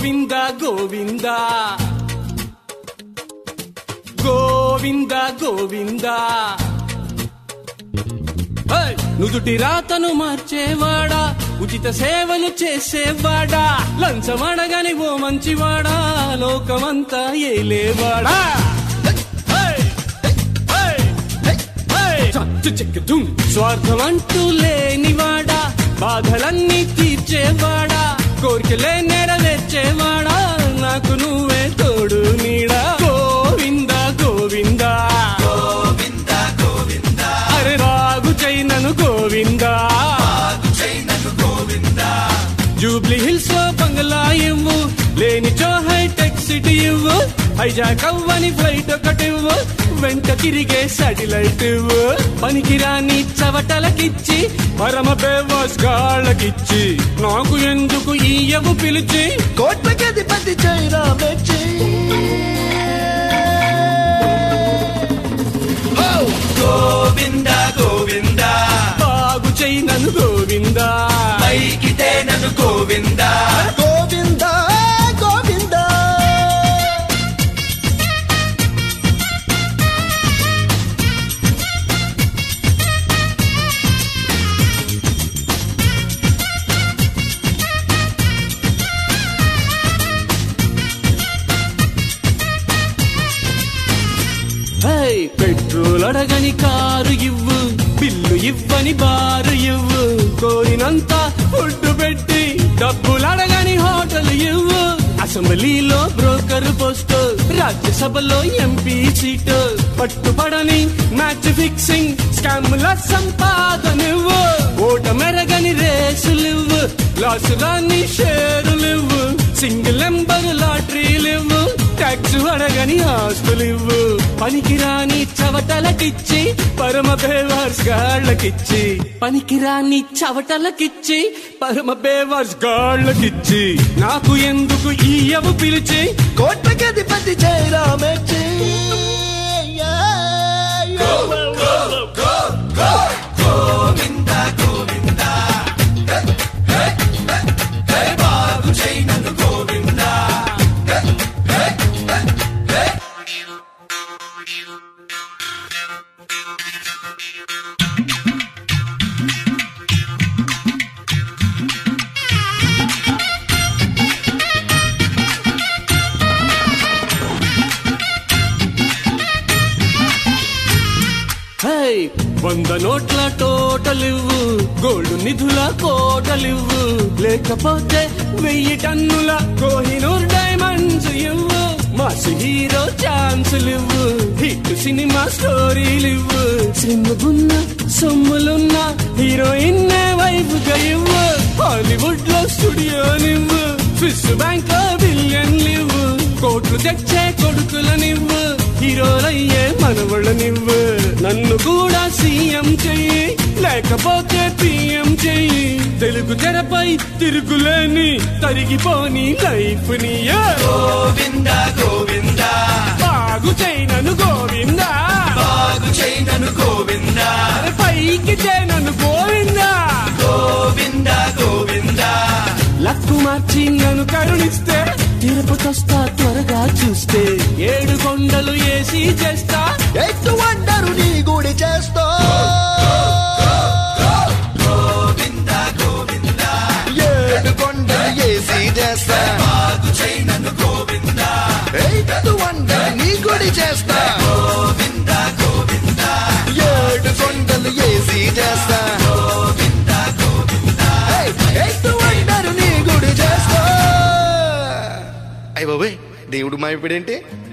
గోవింద గోవింద గోవింద గోవింద హై! నుదుటి రాతను మార్చేవాడా ఉచిత సేవలు చేసేవాడా లంచమడగని ఓ మంచివాడా లోకమంతా ఏలేవాడా హై! హై! హై! చచ్చు చెక్కుతుం. స్వార్థం అంటూ లేనివాడా బాధలన్నీ తీర్చేవాడా కోరికలే నెరవేర్చేవాడా నాకు నువ్వే తోడు నీడా గోవింద గోవింద గోవింద గోవింద అరే రాగు చైనను గోవింద చైనను గోవింద జూబ్లీ హిల్స్ లో బంగ్లా ఇవ్వు లేని చో హైటెక్ సిటీ ఇవ్వు హైజాక్ అవ్వని ఫ్లైట్ ఒకటి ఇవ్వు వెంట తిరిగే సాటిలైట్ ఇవ్వు పనికిరాని చవటలకిచ్చి పరమ బేవాస్ గాళ్ళకిచ్చి నాకు ఎందుకు ఈయవు పిలిచి కోట్లకి అధిపతి చైనా మెచ్చి గోవింద గోవింద బాగు చైనను గోవింద పైకితే నన్ను గోవింద గోవింద గోవింద హై పెట్రోల్ అడగని కారు ఇవ్వు బిల్లు ఇవ్వని బారు ఇవ్వు కోరినంత ఫుడ్ పెట్టి డబ్బులు అడగని హోటల్ ఇవ్వు అసెంబ్లీలో బ్రోకర్ పోస్ట్ రాజ్యసభలో ఎంపీ సీటు పట్టుపడని మ్యాచ్ ఫిక్సింగ్ స్కామ్ల సంపాదనివ్వు ఓట మెరగని రేసులివ్వు లాసులాన్ని షేరులివ్వు సింగిల్ నెంబర్ లాటరీలివ్వు ట్యాక్స్ అడగని ఆస్తులివ్వు పనికిరాని చవటలకిచ్చి పరమ బేవర్స్ గాళ్ళకిచ్చి పనికిరాని చవటలకిచ్చి పరమ బేవర్స్ గాళ్ళకిచ్చి నాకు ఎందుకు ఈయవు పిలిచి కోట్లకి అధిపతి చైనా మెచ్చి గోవింద గోవింద బాగు చైనను గోవింద హై వంద నోట్ల టోటలివ్వు గోల్డ్ నిధుల కోటలివ్వు లేకపోతే వెయ్యి టన్నుల కోహినూర్ డైమండ్స్ ఇవ్వు మాస్ హీరో ఛాన్సులివ్వు హిట్ సినిమా స్టోరీలివ్వు సిమ్ముగున్న సొమ్ములున్న హీరోయిన్ వైఫ్ గా ఇవ్వు హాలీవుడ్ లో స్టూడియోనివ్వు స్విస్ బ్యాంక్ లో బిలియన్లివ్వు కోట్లు తెచ్చే కొడుకులనివ్వు హీరోలయ్యే మనవళ్ళనివ్వు నన్ను కూడా సీఎం చెయ్యి లేకపోతే పిఎం చెయ్యి తెలుగు తెరపై తిరుగులేని తరిగిపోని లైఫ్ ని గోవింద గోవింద బాగు చేయనను గోవింద బాగు చైనను గోవింద పైకి చేయనను గోవింద గోవింద గోవింద లక్కు మార్చి నన్ను కరుణిస్తే తిరుపతొస్తా త్వరగా చూస్తే ఏడు కొండలు ఏసీ చేస్తా ఎత్తు వండరు నీ గుడి చేస్తా గోవింద గోవింద ఏడు కొండలు ఏసి చేస్తా బాగు చైనను గోవింద ఎత్తు వండరు నీ గుడి చేస్తా గోవింద గోవింద ఏడు కొండలు ఏసి చేస్తా గోవింద గోవింద ఎత్తు వండరు నీ గుడి చేస్తా అయ్య బాబాయ్ దేవుడు మాయపడేంటి